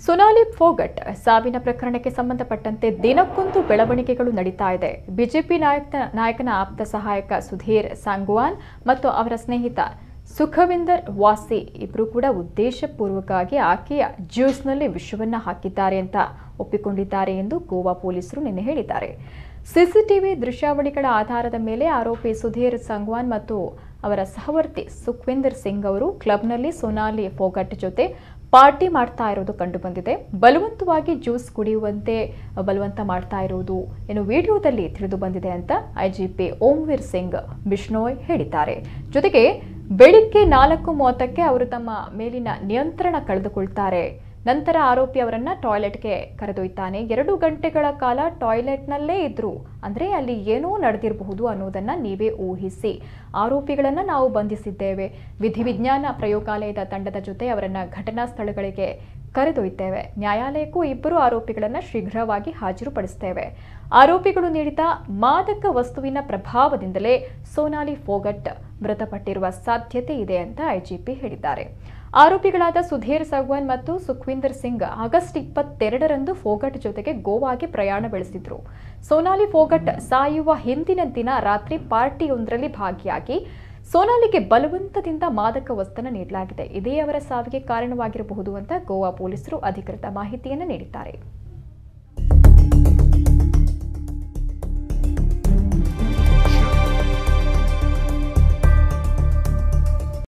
ಸೊನಾಲಿ ಫೋಗಟ್ ಸಾವಿನ ಪ್ರಕರಣಕ್ಕೆ ಸಂಬಂಧಪಟ್ಟಂತೆ ದಿನಕ್ಕೊಂದು ಬೆಳವಣಿಗೆಗಳು ನಡೀತಾ ಇದೆ ಬಿಜೆಪಿ ನಾಯಕ ನಾಯಕನ ಆಪ್ತ ಸಹಾಯಕ ಸುಧೀರ್ ಸಾಂಗ್ವಾನ್ ಮತ್ತು ಅವರ ಸ್ನೇಹಿತ ಸುಖವಿಂದರ್ ವಾಸಿ ಇಬ್ಬರು ಕೂಡ ಉದ್ದೇಶಪೂರ್ವಕವಾಗಿ ಆಕೆಯ ಜ್ಯೂಸ್ನಲ್ಲಿ ವಿಷವನ್ನ ಹಾಕಿದ್ದಾರೆ ಅಂತ ಒಪ್ಪಿಕೊಂಡಿದ್ದಾರೆ ಎಂದು ಗೋವಾ ಪೊಲೀಸರು ನಿನ್ನೆ ಹೇಳಿದ್ದಾರೆ ಸಿಸಿಟಿವಿ ದೃಶ್ಯಾವಳಿಗಳ ಆಧಾರದ ಮೇಲೆ ಆರೋಪಿ ಸುಧೀರ್ ಸಂಗ್ವಾನ್ ಮತ್ತು ಅವರ ಸಹವರ್ತಿ ಸುಖ್ವಿಂದರ್ ಸಿಂಗ್ ಅವರು ಕ್ಲಬ್ನಲ್ಲಿ ಸೊನಾಲಿ ಫೋಗಟ್ ಜೊತೆ ಪಾರ್ಟಿ ಮಾಡ್ತಾ ಇರೋದು ಕಂಡುಬಂದಿದೆ ಬಲವಂತವಾಗಿ ಜ್ಯೂಸ್ ಕುಡಿಯುವಂತೆ ಬಲವಂತ ಮಾಡ್ತಾ ಇರುವುದು ಏನು ವಿಡಿಯೋದಲ್ಲಿ ತಿಳಿದು ಬಂದಿದೆ ಅಂತ ಐಜಿಪಿ ಓಂವೀರ್ ಸಿಂಗ್ ಬಿಷ್ಣೋಯ್ ಹೇಳಿದ್ದಾರೆ ಜೊತೆಗೆ ಬೆಳಿಗ್ಗೆ ನಾಲ್ಕು ಮೂವತ್ತಕ್ಕೆ ಅವರು ತಮ್ಮ ಮೇಲಿನ ನಿಯಂತ್ರಣ ಕಳೆದುಕೊಳ್ತಾರೆ ನಂತರ ಆರೋಪಿ ಅವರನ್ನ ಟಾಯ್ಲೆಟ್ಗೆ ಕರೆದೊಯ್ತಾನೆ ಎರಡು ಗಂಟೆಗಳ ಕಾಲ ಟಾಯ್ಲೆಟ್ನಲ್ಲೇ ಇದ್ರು ಅಂದ್ರೆ ಅಲ್ಲಿ ಏನೋ ನಡೆದಿರಬಹುದು ಅನ್ನೋದನ್ನ ನೀವೇ ಊಹಿಸಿ ಆರೋಪಿಗಳನ್ನ ನಾವು ಬಂಧಿಸಿದ್ದೇವೆ ವಿಧಿವಿಜ್ಞಾನ ಪ್ರಯೋಗಾಲಯದ ತಂಡದ ಜೊತೆ ಅವರನ್ನ ಘಟನಾ ಸ್ಥಳಗಳಿಗೆ ಕರೆದೊಯ್ತೇವೆ ನ್ಯಾಯಾಲಯಕ್ಕೂ ಇಬ್ಬರು ಆರೋಪಿಗಳನ್ನ ಶೀಘ್ರವಾಗಿ ಹಾಜರುಪಡಿಸ್ತೇವೆ ಆರೋಪಿಗಳು ನೀಡಿದ ಮಾದಕ ವಸ್ತುವಿನ ಪ್ರಭಾವದಿಂದಲೇ ಸೋನಾಲಿ ಫೋಗಟ್ ಮೃತಪಟ್ಟಿರುವ ಸಾಧ್ಯತೆ ಇದೆ ಅಂತ ಐಜಿಪಿ ಹೇಳಿದ್ದಾರೆ ಆರೋಪಿಗಳಾದ ಸುಧೀರ್ ಸಗ್ವಾನ್ ಮತ್ತು ಸುಖ್ವಿಂದರ್ ಸಿಂಗ್ ಆಗಸ್ಟ್ ಇಪ್ಪತ್ತೆರಡರಂದು ಫೋಗಟ್ ಜೊತೆಗೆ ಗೋವಾಗೆ ಪ್ರಯಾಣ ಬೆಳೆಸಿದ್ರು ಸೋನಾಲಿ ಫೋಗಟ್ ಸಾಯುವ ಹಿಂದಿನ ದಿನ ರಾತ್ರಿ ಪಾರ್ಟಿಯೊಂದರಲ್ಲಿ ಭಾಗಿಯಾಗಿ ಸೋನಾಲಿಗೆ ಬಲವಂತದಿಂದ ಮಾದಕ ವಸ್ತುನ ನೀಡಲಾಗಿದೆ ಇದೇ ಅವರ ಸಾವಿಗೆ ಕಾರಣವಾಗಿರಬಹುದು ಅಂತ ಗೋವಾ ಪೊಲೀಸರು ಅಧಿಕೃತ ಮಾಹಿತಿಯನ್ನು ನೀಡಿದ್ದಾರೆ